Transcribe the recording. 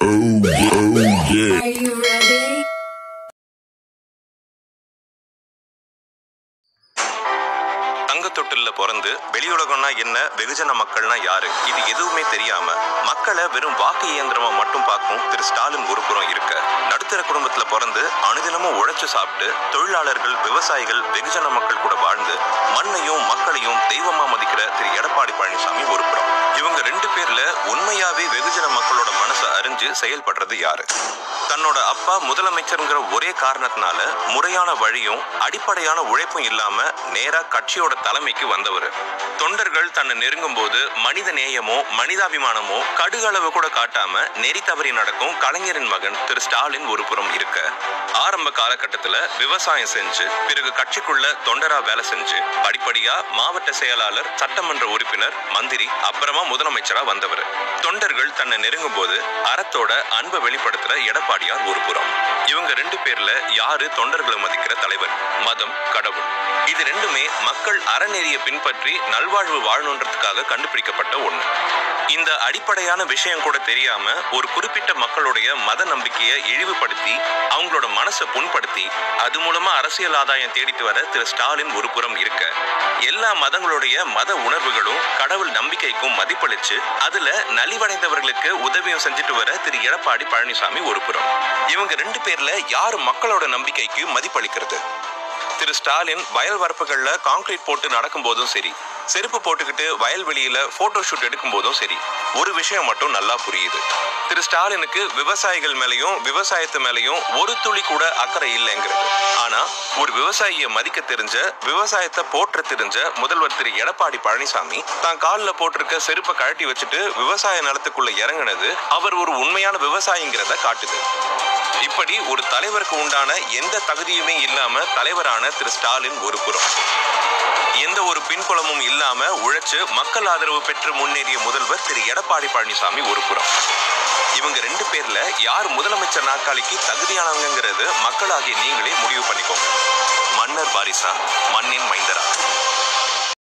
Oh, oh yeah. Are you ready? தங்கத்தொட்டில்ல பிறந்து வெளியுலகம்னா என்ன வெகுஜன மக்கள்னா யாரு இது எதுவுமே தெரியாம மக்களை வெறும் வாக்கு இயந்திரமா மட்டும் பார்க்கும் திரு ஸ்டாலின் ஒரு புறம் இருக்க நடுத்தர குடும்பத்துல பிறந்து அனுதினமும் உழைச்சு சாப்பிட்டு தொழிலாளர்கள் விவசாயிகள் வெகுஜன மக்கள் கூட வாழ்ந்து மண்ணையும் மக்களையும் தெய்வமா மதிக்கிற திரு எடப்பாடி பழனிசாமி ஒரு புறம் இவங்க ரெண்டு பேர்ல உண்மையாவே வெகுஜன மக்களோட மனசை அறிஞ்சு செயல்படுறது யாரு தன்னோட அப்பா முதலமைச்சருங்கிற ஒரே காரணத்தினால முறையான வழியும் அடிப்படையான உழைப்பும் இல்லாம நேரா கட்சியோட தலைமைக்கு வந்தவர் தொண்டர்கள் தன்னை நெருங்கும் போது மனித நேயமோ மனிதாபிமானமோ கடுகளவு கூட காட்டாம நெறி தவறி நடக்கும் கலைஞரின் மகன் திரு ஸ்டாலின் ஒரு புறம் இருக்க ஆரம்ப காலகட்டத்துல விவசாயம் செஞ்சு பிறகு கட்சிக்குள்ள தொண்டரா வேலை செஞ்சு படிப்படியா மாவட்ட செயலாளர் சட்டமன்ற உறுப்பினர் மந்திரி அப்புறமா முதலமைச்சரா வந்தவர் தொண்டர்கள் தன்னை நெருங்கும் போது அறத்தோட அன்பை வெளிப்படுத்துற எடப்பாடியார் ஒரு புறம் இவங்க ரெண்டு பேர்ல யாரு தொண்டர்களை மதிக்கிற தலைவர் மதம் கடவுள் இது ரெண்டுமே மக்கள் அறநெறியை பின்பற்றி நல்வாழ்வு வாழணுன்றதுக்காக கண்டுபிடிக்கப்பட்ட ஒண்ணு இந்த அடிப்படையான விஷயம் கூட தெரியாம ஒரு குறிப்பிட்ட மக்களுடைய மத நம்பிக்கையை இழிவுபடுத்தி அவங்களோட மனசை புண்படுத்தி அது மூலமா அரசியல் ஆதாயம் தேடிட்டு வர திரு ஸ்டாலின் ஒரு புறம் இருக்க எல்லா மதங்களுடைய மத உணர்வுகளும் கடவுள் நம்பிக்கைக்கும் மதிப்பளிச்சு அதுல நலிவடைந்தவர்களுக்கு உதவியும் செஞ்சுட்டு வர திரு எடப்பாடி பழனிசாமி ஒரு புறம் இவங்க ரெண்டு பேர்ல யார் மக்களோட நம்பிக்கைக்கு மதிப்பளிக்கிறது திரு ஸ்டாலின் வயல் வரப்புகள்ல கான்கிரீட் போட்டு நடக்கும் போதும் சரி செருப்பு போட்டுக்கிட்டு வயல்வெளியில போட்டோ ஷூட் எடுக்கும் போதும் சரி ஒரு விஷயம் மட்டும் நல்லா புரியுது திரு ஸ்டாலினுக்கு விவசாயிகள் மேலயும் விவசாயத்து மேலயும் ஒரு துளி கூட அக்கறை இல்லைங்கிறது ஆனா ஒரு விவசாயியை மதிக்க தெரிஞ்ச விவசாயத்தை போற்ற தெரிஞ்ச முதல்வர் திரு எடப்பாடி பழனிசாமி தான் காலில் போட்டிருக்க செருப்பை கழட்டி வச்சுட்டு விவசாய நிலத்துக்குள்ள இறங்குனது அவர் ஒரு உண்மையான விவசாயிங்கிறத காட்டுது இப்படி ஒரு தலைவருக்கு உண்டான எந்த தகுதியுமே இல்லாம தலைவரான திரு ஸ்டாலின் ஒரு புறம் எந்த ஒரு பின்புலமும் இல்லாம உழைச்சு மக்கள் ஆதரவு பெற்று முன்னேறிய முதல்வர் திரு எடப்பாடி பழனிசாமி ஒரு புறம் இவங்க ரெண்டு பேர்ல யார் முதலமைச்சர் நாற்காலிக்கு தகுதியானவங்கிறது மக்களாகிய நீங்களே முடிவு பண்ணிக்கோங்க மன்னர் வாரிசா மண்ணின் மைந்தரா